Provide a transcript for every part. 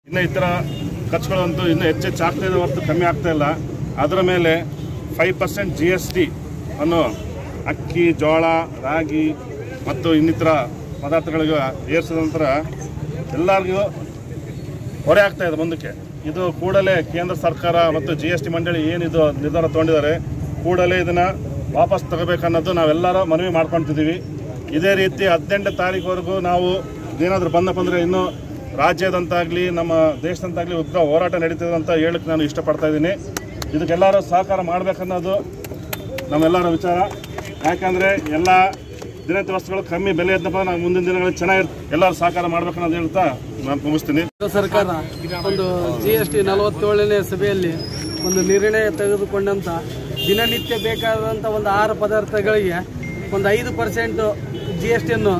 ಇನ್ನು ಇತರ ಖರ್ಚುಗಳಂತೂ ಇನ್ನೂ ಹೆಚ್ಚೆಚ್ಚು ಆಗ್ತಾ ಇದೆ ಹೊರತು ಕಮ್ಮಿ ಆಗ್ತಾ ಇಲ್ಲ ಅದರ ಮೇಲೆ five percent G S T ಅನ್ನು ಅಕ್ಕಿ ಜೋಳ ರಾಗಿ ಮತ್ತು ಇನ್ನಿತರ ಪದಾರ್ಥಗಳಿಗೆ ಏರಿಸಿದ ನಂತರ ಎಲ್ಲರಿಗೂ ಹೊರೆ ಆಗ್ತಾ ಇದೆ ಮುಂದಕ್ಕೆ ಇದು ಕೂಡಲೇ ಕೇಂದ್ರ ಸರ್ಕಾರ ಮತ್ತು ಜಿ ಎಸ್ ಟಿ ಮಂಡಳಿ ಏನಿದು ನಿರ್ಧಾರ ತಗೊಂಡಿದ್ದಾರೆ ಕೂಡಲೇ ಇದನ್ನು ವಾಪಸ್ ತಗೋಬೇಕನ್ನೋದು ನಾವೆಲ್ಲರೂ ಮನವಿ ಮಾಡ್ಕೊತಿದ್ದೀವಿ ಇದೇ ರೀತಿ ಹದಿನೆಂಟು ತಾರೀಕುವರೆಗೂ ನಾವು ಏನಾದರೂ ಬಂದಪ್ಪ ಅಂದರೆ ಇನ್ನೂ ರಾಜ್ಯದಂತಾಗಲಿ ನಮ್ಮ ದೇಶದಂತಾಗಲಿ ಉಗ್ರ ಹೋರಾಟ ನಡೀತದೆ ಅಂತ ಹೇಳಕ್ಕೆ ನಾನು ಇಷ್ಟಪಡ್ತಾ ಇದ್ದೀನಿ ಇದಕ್ಕೆಲ್ಲರೂ ಸಹಕಾರ ಮಾಡಬೇಕನ್ನೋದು ನಮ್ಮೆಲ್ಲರ ವಿಚಾರ ಯಾಕಂದರೆ ಎಲ್ಲ ದಿನನಿತ್ಯ ವಸ್ತುಗಳು ಕಮ್ಮಿ ಬೆಲೆ ಇದ್ದಪ್ಪ ನಾವು ಮುಂದಿನ ದಿನಗಳಲ್ಲಿ ಚೆನ್ನಾಗಿರ್ ಎಲ್ಲರೂ ಸಹಕಾರ ಮಾಡ್ಬೇಕನ್ನೋದು ಹೇಳ್ತಾ ನಾನು ಮುಗಿಸ್ತೀನಿ ಕೇಂದ್ರ ಸರ್ಕಾರ ಒಂದು ಜಿ ಎಸ್ ಟಿ ನಲವತ್ತೇಳನೇ ಸಭೆಯಲ್ಲಿ ಒಂದು ನಿರ್ಣಯ ತೆಗೆದುಕೊಂಡಂತ ದಿನನಿತ್ಯ ಬೇಕಾದಂಥ ಒಂದು ಆಹಾರ ಪದಾರ್ಥಗಳಿಗೆ ಒಂದು ಐದು ಪರ್ಸೆಂಟ್ ಜಿ ಎಸ್ ಟಿಯನ್ನು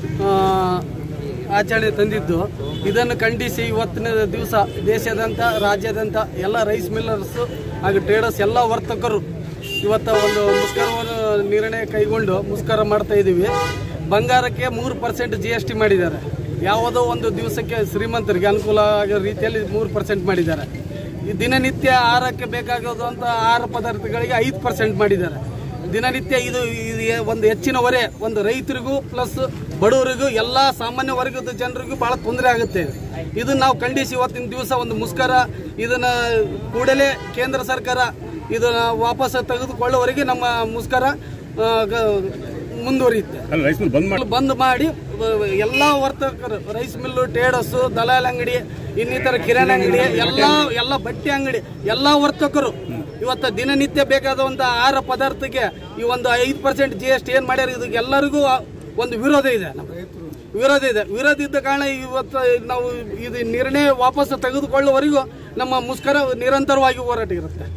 ಆಚರಣೆ ತಂದಿದ್ದು ಇದನ್ನು ಖಂಡಿಸಿ ಇವತ್ತಿನ ದಿವಸ ದೇಶಾದ್ಯಂತ ರಾಜ್ಯಾದ್ಯಂತ ಎಲ್ಲ ರೈಸ್ ಮಿಲ್ಲರ್ಸ್ ಹಾಗೂ ಟ್ರೇಡರ್ಸ್ ಎಲ್ಲ ವರ್ತಕರು ಇವತ್ತು ಒಂದು ಮುಷ್ಕರವನ್ನು ನಿರ್ಣಯ ಕೈಗೊಂಡು ಮುಷ್ಕರ ಮಾಡ್ತಾ ಇದ್ದೀವಿ ಬಂಗಾರಕ್ಕೆ ಮೂರು ಪರ್ಸೆಂಟ್ ಜಿ ಎಸ್ ಟಿ ಮಾಡಿದ್ದಾರೆ ಯಾವುದೋ ಒಂದು ದಿವಸಕ್ಕೆ ಶ್ರೀಮಂತರಿಗೆ ಅನುಕೂಲ ಆಗೋ ರೀತಿಯಲ್ಲಿ ಮೂರು ಪರ್ಸೆಂಟ್ ಮಾಡಿದ್ದಾರೆ ಈ ದಿನನಿತ್ಯ ಆಹಾರಕ್ಕೆ ಬೇಕಾಗೋದು ಅಂತ ಆಹಾರ ಪದಾರ್ಥಗಳಿಗೆ ಐದು ಪರ್ಸೆಂಟ್ ಮಾಡಿದ್ದಾರೆ ದಿನನಿತ್ಯ ಇದು ಇದು ಒಂದು ಹೆಚ್ಚಿನ ಹೊರೆ ಒಂದು ರೈತರಿಗೂ ಪ್ಲಸ್ ಬಡವರಿಗೂ ಎಲ್ಲ ಸಾಮಾನ್ಯ ವರ್ಗದ ಜನರಿಗೂ ಬಹಳ ತೊಂದರೆ ಆಗುತ್ತೆ ಇದನ್ನ ನಾವು ಖಂಡಿಸಿ ಇವತ್ತಿನ ದಿವಸ ಒಂದು ಮುಷ್ಕರ ಇದನ್ನ ಕೂಡಲೇ ಕೇಂದ್ರ ಸರ್ಕಾರ ಇದನ್ನ ವಾಪಸ್ ತೆಗೆದುಕೊಳ್ಳುವವರೆಗೆ ನಮ್ಮ ಮುಷ್ಕರ ಆ, ಗ- ಮುಂದುವರಿಯುತ್ತೆ ಅಲ್ಲಿ ರೈಸ್ ಮಿಲ್ ಬಂದ್ ಮಾಡಿ ಬಂದ್ ಮಾಡಿ ಎಲ್ಲ ವರ್ತಕರು ರೈಸ್ ಮಿಲ್ಲು ಟೇಡರ್ಸು ದಲಾಲ್ ಅಂಗಡಿ ಇನ್ನಿತರ ಕಿರಾಣಿ ಅಂಗಡಿ ಎಲ್ಲ ಎಲ್ಲ ಬಟ್ಟೆ ಅಂಗಡಿ ಎಲ್ಲ ವರ್ತಕರು ಇವತ್ತು ದಿನನಿತ್ಯ ಬೇಕಾದಂತ ಆಹಾರ ಪದಾರ್ಥಕ್ಕೆ ಈ ಒಂದು ಐದು ಪರ್ಸೆಂಟ್ ಜಿ ಎಸ್ ಟಿ ಏನ್ ಮಾಡ್ಯಾರ ಇದಕ್ಕೆ ಎಲ್ಲರಿಗೂ ಒಂದು ವಿರೋಧ ಇದೆ ನಮ್ಗೆ. ವಿರೋಧ ಇದೆ ವಿರೋಧ ಇದ್ದ ಕಾರಣ ಇವತ್ತು ನಾವು ಇದು ನಿರ್ಣಯ ವಾಪಸ್ ತೆಗೆದುಕೊಳ್ಳುವವರೆಗೂ ನಮ್ಮ ಮುಷ್ಕರ ನಿರಂತರವಾಗಿ ಹೋರಾಟ ಇರುತ್ತೆ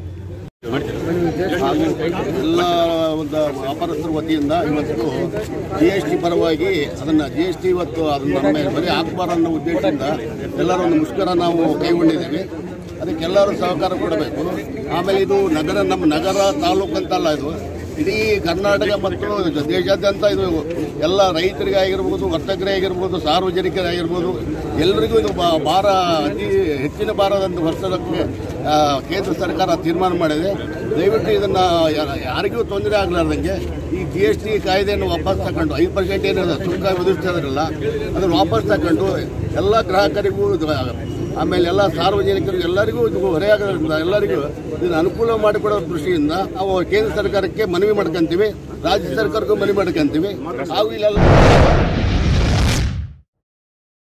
ಎಲ್ಲ ಒಂದು ವ್ಯಾಪಾರಸ್ಥರ ವತಿಯಿಂದ ಇವತ್ತು ಜಿ ಎಸ್ ಟಿ ಪರವಾಗಿ ಅದನ್ನು ಜಿ ಎಸ್ ಟಿ ಇವತ್ತು ಅದನ್ನ ನಮ್ಮ ಮೇಲೆ ಬರೀ ಹಾಕಬಾರ ಅನ್ನೋ ಉದ್ದೇಶದಿಂದ ಎಲ್ಲರೂ ಒಂದು ಮುಷ್ಕರ ನಾವು ಕೈಗೊಂಡಿದ್ದೀವಿ ಅದಕ್ಕೆಲ್ಲರೂ ಸಹಕಾರ ಕೊಡಬೇಕು ಆಮೇಲೆ ಇದು ನಗರ ನಮ್ಮ ನಗರ ತಾಲೂಕು ಅಂತಲ್ಲ ಇದು ಇಡೀ ಕರ್ನಾಟಕ ಮತ್ತು ದೇಶಾದ್ಯಂತ ಇದು ಎಲ್ಲ ರೈತರಿಗೆ ಆಗಿರ್ಬೋದು ವರ್ತಕರೇ ಆಗಿರ್ಬೋದು ಸಾರ್ವಜನಿಕರಾಗಿರ್ಬೋದು ಎಲ್ಲರಿಗೂ ಇದು ಬಾ- ಭಾರ ಅತಿ ಹೆಚ್ಚಿನ ಭಾರದಂತ ವರ್ಷಕ್ಕೆ ಆ, ಕೇಂದ್ರ ಸರ್ಕಾರ ತೀರ್ಮಾನ ಮಾಡಿದೆ ದಯವಿಟ್ಟು ಇದನ್ನು ಯಾರಿಗೂ ತೊಂದರೆ ಆಗಲಾರ್ದಂಗೆ ಈ ಜಿ ಎಸ್ ಟಿ ಕಾಯ್ದೆಯನ್ನು ವಾಪಸ್ ತಗೊಂಡು ಐದು ಪರ್ಸೆಂಟ್ ಏನಿದೆ ಸುಂಕ ವಿಧಿಸ್ತಿದ್ರಲ್ಲ ಅದನ್ನು ವಾಪಸ್ ತಗೊಂಡು ಎಲ್ಲ ಗ್ರಾಹಕರಿಗೂ ಇದು ಆಮೇಲೆ ಎಲ್ಲ ಸಾರ್ವಜನಿಕರಿಗೂ ಎಲ್ಲರಿಗೂ ಇದು ಹೊರೆಯಾಗೋದ್ರಿಂದ ಎಲ್ಲರಿಗೂ ಇದನ್ನು ಅನುಕೂಲ ಮಾಡಿಕೊಡೋ ದೃಷ್ಟಿಯಿಂದ ನಾವು ಕೇಂದ್ರ ಸರ್ಕಾರಕ್ಕೆ ಮನವಿ ಮಾಡ್ಕೊಂತೀವಿ ರಾಜ್ಯ ಸರ್ಕಾರಕ್ಕೂ ಮನವಿ ಮಾಡ್ಕೊಂತೀವಿ ಹಾಗೂ ಇಲ್ಲೆಲ್ಲ